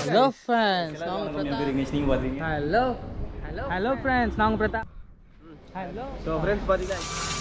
Hello friends நாங்கள் பிரதாப் நீங்க பாத்தீங்க ஹலோ ஹலோ ஹலோ ஃப்ரெண்ட்ஸ் நாங்கள் பிரதாப் ஹலோ ஸோ ஃப்ரெண்ட்ஸ் பாத்தீங்கன்னா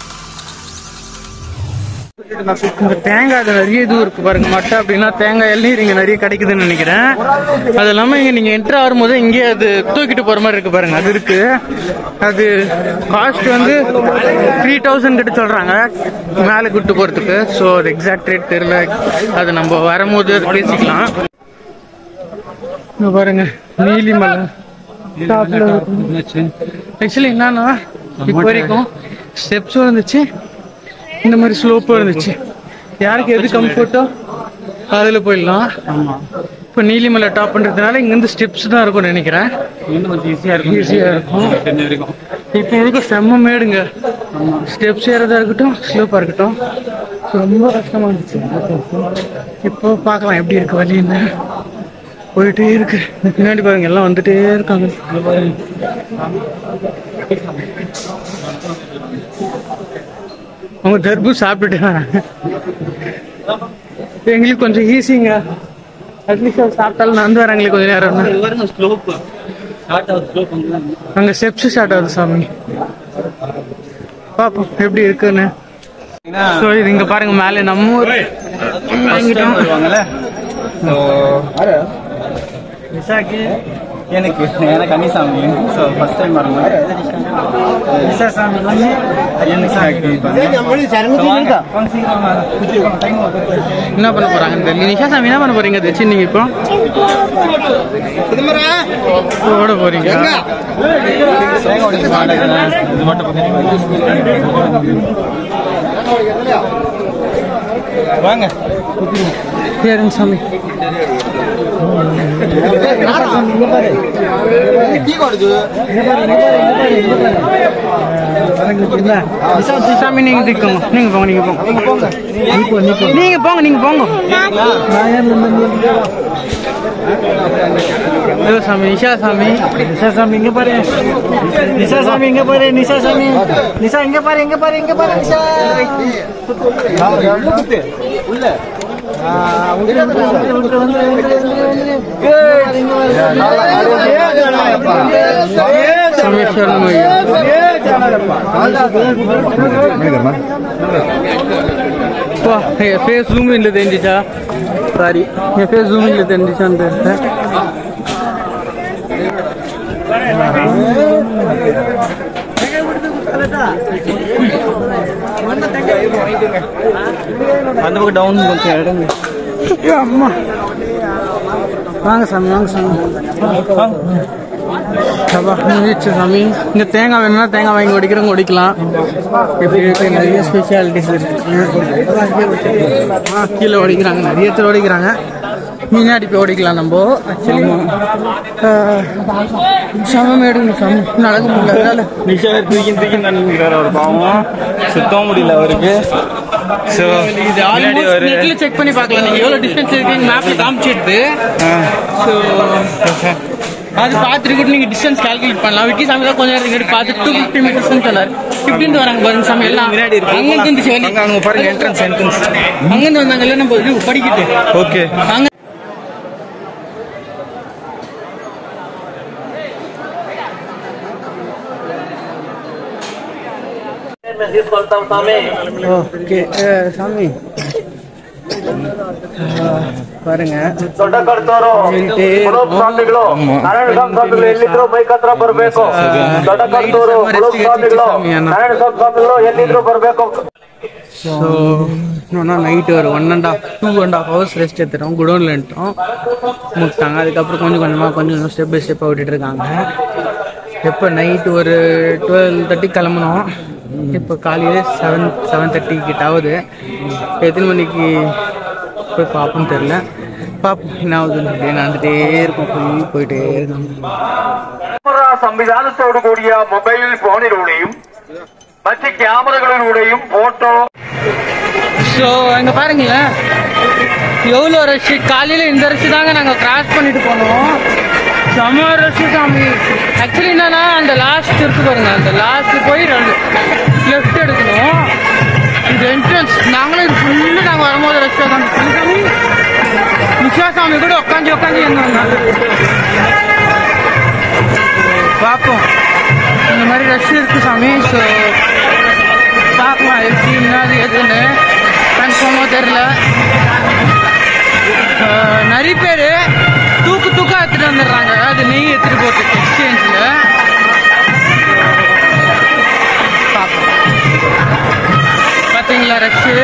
இந்த தேங்காய் அது நிறைய இது இருக்கு பாருங்க மட்டை அப்படின்னா தேங்காய் எல்லாம் இங்க நிறைய கிடைக்குதுன்னு நினைக்கிறேன் அது இல்லாம இங்க நீங்க என்ட்ரு ஆகும்போது இங்கே அது தூக்கிட்டு போற மாதிரி இருக்கு பாருங்க அது இருக்கு அது காஸ்ட் வந்து த்ரீ தௌசண்ட் கிட்ட சொல்றாங்க மேலே கூட்டு போறதுக்கு ஸோ அது எக்ஸாக்ட் ரேட் தெரியல அது நம்ம வரும்போது அது பேசிக்கலாம் இங்க பாருங்க நீலிமலை டாப்ல ஆக்சுவலி என்னன்னா இப்போ வரைக்கும் ஸ்டெப்ஸும் இருந்துச்சு இந்த மாதிரி ஸ்லோப்பும் இருந்துச்சு யாருக்கு எது கம்ஃபர்ட்டோ அதில் போயிடலாம் ஆமா இப்போ நீலிமலை டாப் பண்ணுறதுனால இங்கேருந்து ஸ்டெப்ஸ் தான் இருக்கும்னு நினைக்கிறேன் இன்னும் கொஞ்சம் ஈஸியா இருக்கும் ஈஸியாக இருக்கும் தெரிஞ்ச வரைக்கும் இப்போ இருக்க செம்ம மேடுங்க ஸ்டெப்ஸ் ஏறதா இருக்கட்டும் ஸ்லோப்பாக இருக்கட்டும் ரொம்ப கஷ்டமா இருந்துச்சு இப்போ பார்க்கலாம் எப்படி இருக்கு வழின்னு போயிட்டே இருக்கு இந்த பின்னாடி பாருங்க எல்லாம் வந்துட்டே இருக்காங்க அவங்க தர்பு சாப்பிட்டுட்டு வராங்க எங்களுக்கு கொஞ்சம் ஈஸிங்க அட்லீஸ்ட் சாப்பிட்டாலும் நடந்து வராங்களே கொஞ்ச நேரம் பாருங்க ஸ்லோப் ஸ்டார்ட் ஆகுது ஸ்லோப் அங்க ஸ்டெப்ஸ் ஸ்டார்ட் ஆகுது சாமி பாப்போம் எப்படி இருக்குன்னு ஸோ இது இங்க பாருங்க மேலே நம்ம ஊர் வாங்கிட்டோம் வருவாங்கல்ல ஸோ விசாக்கு எனக்கு எனக்கு கன்னிசாமி ஸோ ஃபர்ஸ்ட் டைம் வரும்போது விசா சாமி வந்து எனக்கு என்ன பண்ண போறாங்க இந்த நிஷா சாமி என்ன பண்ண போறீங்க அதை வச்சு நீங்க இப்போ ஓட போறீங்க இது மட்டும் வாங்க சரிங்க சாமி சாமி நீங்க திக்கோங்க நீங்க போங்க நீங்க போங்க நீங்க போங்க நீங்க போங்க ஐயோ சாமி நிஷா சாமி நிஷா சாமி இங்க பாரு நிஷா சாமி இங்க பாரு நிஷா சாமி நிஷா இங்க பாரு இங்க பாரு இங்க பாரு நிஷா உள்ள சாமி சரணம் ஐயா வா என் ஃபேஸ் ஜூமிங்ல தெரிஞ்சிச்சா சாரி என் ஃபேஸ் ஜூமிங்ல தெரிஞ்சிச்சான்னு தெரியல அந்த பக்கம் டவுன் கொஞ்சம் இடங்க ஐயோ, அம்மா வாங்க சாமி வாங்க சாமி அப்பா முடிச்சு சாமி இங்க தேங்காய் வேணும்னா தேங்காய் வாங்கி ஒடிக்கிறவங்க ஒடிக்கலாம் இப்படி இருக்கு நிறைய ஸ்பெஷாலிட்டிஸ் இருக்கு ஆ, கீழே ஒடிக்கிறாங்க நிறைய பேர் ஒடிக்கிறாங்க முன்னாடி போய் ஓடிக்கலாம் நம்ம ஆக்சுவலி சமம் எடுங்க சாமி நடக்க முடியல அதனால நிஷா தூக்கி தூக்கி நினைக்கிறார் அவர் பாவம் சுத்தவும் முடியல அவருக்கு ஸோ இது ஆல்மோஸ்ட் நெட்ல செக் பண்ணி பார்க்கலாம் நீங்க எவ்வளவு டிஸ்டன்ஸ் இருக்கு மேப்ல காமிச்சிடுது ஸோ அது பார்த்துட்டு கூட நீங்க டிஸ்டன்ஸ் கால்குலேட் பண்ணலாம் விக்கி சாமி தான் கொஞ்ச நேரம் முன்னாடி பார்த்து டூ ஃபிஃப்டி மீட்டர்ஸ் சொன்னார் ஃபிஃப்டின் வராங்க பாருங்க சாமி எல்லாம் முன்னாடி இருக்கு அங்கிருந்து இருந்துச்சு வழி அங்க அங்க பாருங்க என்ட்ரன்ஸ் என்ட்ரன்ஸ் அங்கிருந்து வந்தாங்கல்ல நம்ம இது படிக்கிட்டு ஓகே அங்க ஓகே சாமி பாருங்க ದೊಡ್ಡಕರ್ತವರು ಹೇಳ್ತೆ. ಮುಳುಗ್ ಸ್ವಾಮಿಗಳು ಆமா. ನಾರಾಯಣ ಸ್ವಾಮಿ ಸ್ವಾಮಿಗಳು ಎಲ್ಲಿದ್ರು ಬೈಕ್ ಹತ್ರ ಬರ್ಬೇಕು ದೊಡ್ಡಕರ್ತವರು ನೈಟ್ ಮುಳುಗ್ ಸಮ್ಮರ್ ಸ್ವಾಮಿಗಳು ಸ್ವಾಮಿ ಅನ್ನ. ನಾರಾಯಣ ಸ್ವಾಮಿ ಸ್ವಾಮಿಗಳು ಎಲ್ಲಿದ್ರು ಬರ್ಬೇಕು ஸோ இன்னொன்னா நைட்டு ஒரு one and half two and half hours rest எடுத்துட்டோம் குடோனில் இருந்துட்டோம் முடிச்சிட்டாங்க அதுக்கப்புறம் கொஞ்சம் கொஞ்சமாக கொஞ்சம் கொஞ்சம் ஸ்டெப் பை ஸ்டெப்பாக விட்டுட்டு இருக்காங்க எப்போ நைட்டு ஒரு டுவெல் தேர்ட்டி கிளம்புனோம் இப்போ காலையில செவன் செவன் தேர்ட்டி கிட்ட ஆகுது எத்தனை மணிக்கு போய் பார்ப்போம்னு தெரில பார்ப்போம் என்ன ஆகுதுன்னு சொல்லி நடந்துகிட்டே இருக்கும் போய் போயிட்டே இருக்கோம் ക്യാമറ സംവിധാനത്തോടു കൂടിയ മൊബൈൽ ഫോണിലൂടെയും മറ്റ് ക്യാമറകളിലൂടെയും ഫോട്ടോ ஸோ இங்கே பாருங்களேன் எவ்வளோ ரஷ் காலையில் இந்த ரஷ் தாங்க நாங்கள் கிராஸ் பண்ணிட்டு போனோம் செம ரஷ் சாமி ஆக்சுவலி என்னன்னா அந்த லாஸ்ட் இருக்கு பாருங்க அந்த லாஸ்ட் போய் ரெண்டு லெஃப்ட் எடுக்கணும் இந்த என்ட்ரன்ஸ் நாங்களும் இது ஃபுல்லு நாங்கள் வரும்போது ரஷ் தான் சாமி சாமி கூட உட்காந்து உட்காந்து இருந்தாங்க பார்ப்போம் இந்த மாதிரி ரஷ் இருக்கு சாமி ஸோ பார்க்கலாம் எப்படி என்னது எதுன்னு கன்ஃபார்மாக தெரில நிறைய பேர் தூக்கு தூக்கா எடுத்துட்டு வந்துடுறாங்க அது நெய் எடுத்துட்டு போகிறதுக்கு எக்ஸ்சேஞ்சில் பார்ப்போம் பார்த்தீங்களா ரஷ்ஷு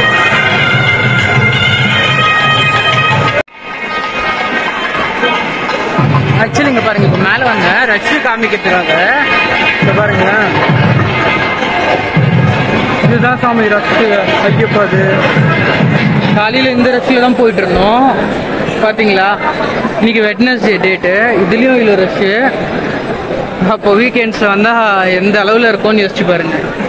ஆக்சுவலி இங்கே பாருங்க இப்போ மேலே வந்தேன் ரஷ்ஷு காமிக்கிறதுக்காக இப்போ பாருங்களேன் இதுதான் சாமி ரஷ்ஷு ஐயப்பா அது காலையில் இந்த ரஷ்ஷில் தான் போயிட்டு இருந்தோம் பார்த்தீங்களா இன்னைக்கு வெட்னஸ்டே டேட்டு இதுலேயும் இவ்வளோ ரஷ்ஷு அப்போ வீக்கெண்ட்ஸில் வந்தால் எந்த அளவில் இருக்கும்னு யோசிச்சு பாருங்க